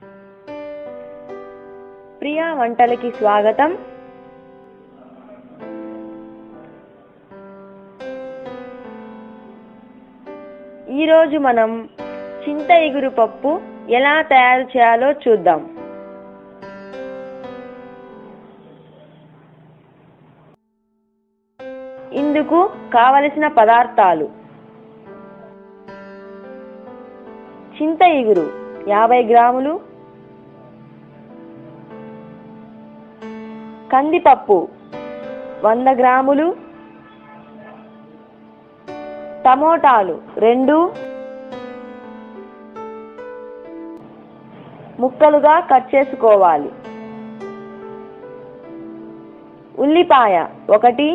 ప్రియా వంటలకి స్వాగతం ఈరోజు మనం చింత ఇగురు పప్పు ఎలా తయారు చేయాలో చూద్దాం ఇందుకు కావలసిన పదార్థాలు చింత ఇగురు యాభై గ్రాములు కందిపప్పు వంద గ్రాములు టమోటాలు రెండు ముక్కలుగా కట్ చేసుకోవాలి ఉల్లిపాయ ఒకటి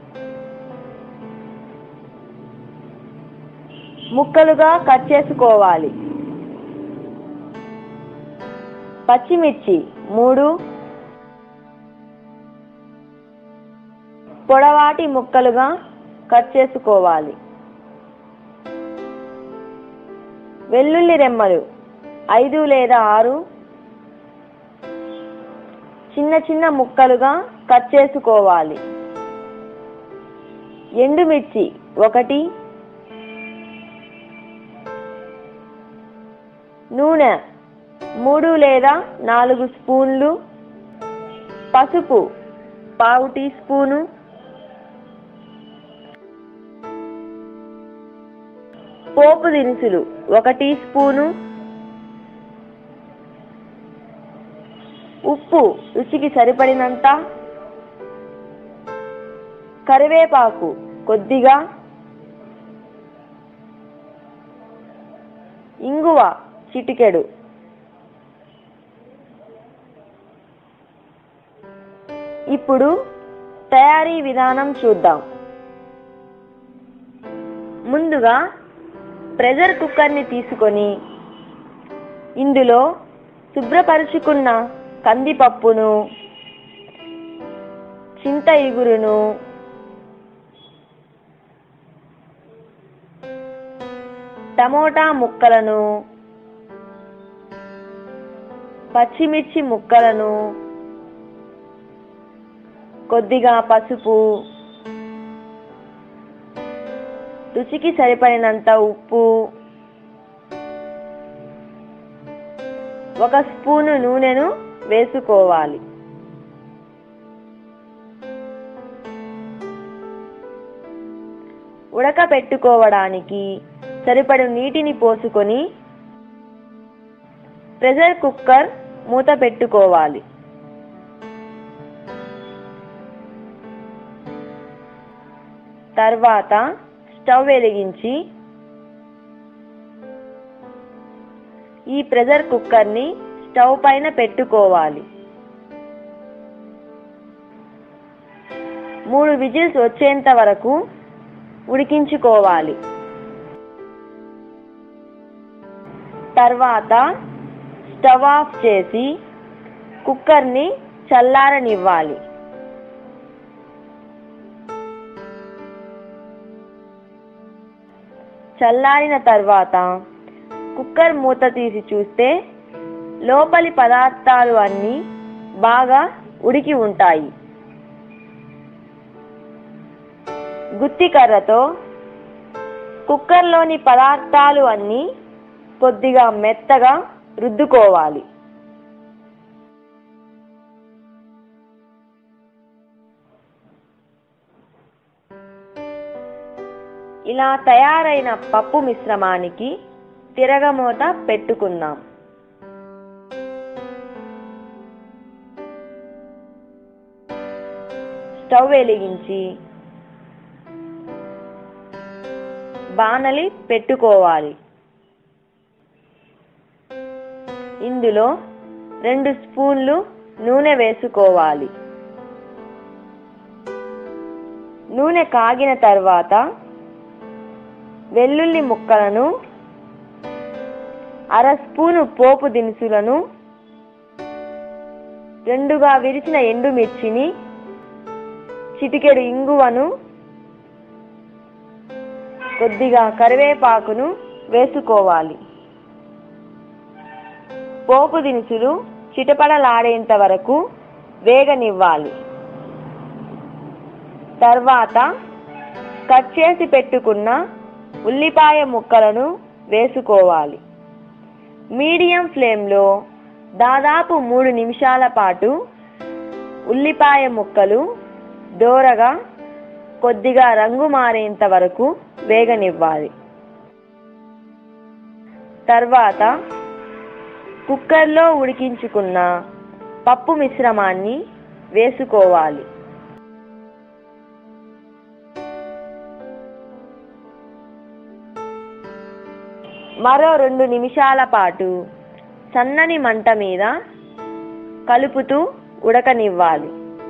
ముక్కలుగా కట్ చేసుకోవాలి పచ్చిమిర్చి మూడు పొడవాటి ముక్కలుగా కట్ చేసుకోవాలి వెల్లుల్లి రెమ్మలు ఐదు లేదా ఆరు చిన్న చిన్న ముక్కలుగా కట్ చేసుకోవాలి ఎండుమిర్చి ఒకటి నూనె మూడు లేదా నాలుగు స్పూన్లు పసుపు పావు టీ స్పూను పోపు దినుసులు ఒక టీ స్పూను ఉప్పు రుచికి సరిపడినంత కరివేపాకు కొద్దిగా ఇంగువ చిటికెడు ఇప్పుడు తయారీ విధానం చూద్దాం ముందుగా ప్రెషర్ కుక్కర్ని తీసుకొని ఇందులో శుభ్రపరుచుకున్న కందిపప్పును చింత ఇగురును టమోటా ముక్కలను పచ్చిమిర్చి ముక్కలను కొద్దిగా పసుపు రుచికి సరిపడినంత ఉప్పు ఒక స్పూను నూనెను వేసుకోవాలి ఉడకపెట్టుకోవడానికి సరిపడు నీటిని పోసుకొని ప్రెషర్ కుక్కర్ మూత పెట్టుకోవాలి తర్వాత స్టవ్ వెలిగించి ఈ ప్రెషర్ కుక్కర్ని స్టవ్ పైన పెట్టుకోవాలి మూడు విజిల్స్ వచ్చేంత వరకు ఉడికించుకోవాలి తర్వాత స్టవ్ ఆఫ్ చేసి కుక్కర్ని చల్లారనివ్వాలి చల్లారిన తర్వాత కుక్కర్ మూత తీసి చూస్తే లోపలి పదార్థాలు అన్నీ బాగా ఉడికి ఉంటాయి గుత్తి కర్రతో కుక్కర్లోని పదార్థాలు అన్నీ కొద్దిగా మెత్తగా రుద్దుకోవాలి ఇలా తయారైన పప్పు మిశ్రమానికి తిరగమూత పెట్టుకుందాం స్టవ్ వెలిగించి బాణలి పెట్టుకోవాలి ఇందులో రెండు స్పూన్లు నూనె వేసుకోవాలి నూనె కాగిన తర్వాత వెల్లుల్లి ముక్కలను అర స్పూను పోపు దినుసులను రెండుగా విరిచిన ఎండుమిర్చిని చిటికెడు ఇంగువను కొద్దిగా కరివేపాకును వేసుకోవాలి పోపు దినుసులు చిటపడలాడేంత వరకు వేగనివ్వాలి తర్వాత కట్ చేసి పెట్టుకున్న ఉల్లిపాయ ముక్కలను వేసుకోవాలి మీడియం ఫ్లేమ్లో దాదాపు మూడు నిమిషాల పాటు ఉల్లిపాయ ముక్కలు దోరగా కొద్దిగా రంగు మారేంత వరకు వేగనివ్వాలి తర్వాత కుక్కర్లో ఉడికించుకున్న పప్పు మిశ్రమాన్ని వేసుకోవాలి మరో రెండు నిమిషాల పాటు సన్నని మంట మీద కలుపుతూ ఉడకనివ్వాలి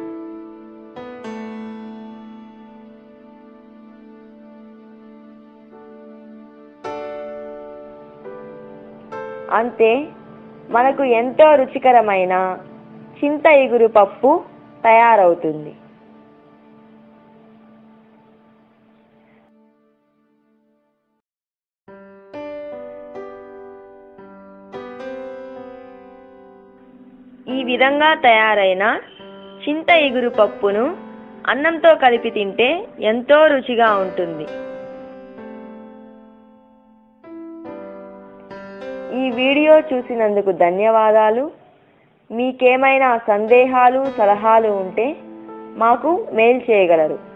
అంతే మనకు ఎంతో రుచికరమైన చింత ఇగురు పప్పు తయారవుతుంది ఈ విధంగా తయారైన చింత ఇగురు పప్పును అన్నంతో కలిపి తింటే ఎంతో రుచిగా ఉంటుంది ఈ వీడియో చూసినందుకు ధన్యవాదాలు మీకేమైనా సందేహాలు సలహాలు ఉంటే మాకు మెయిల్ చేయగలరు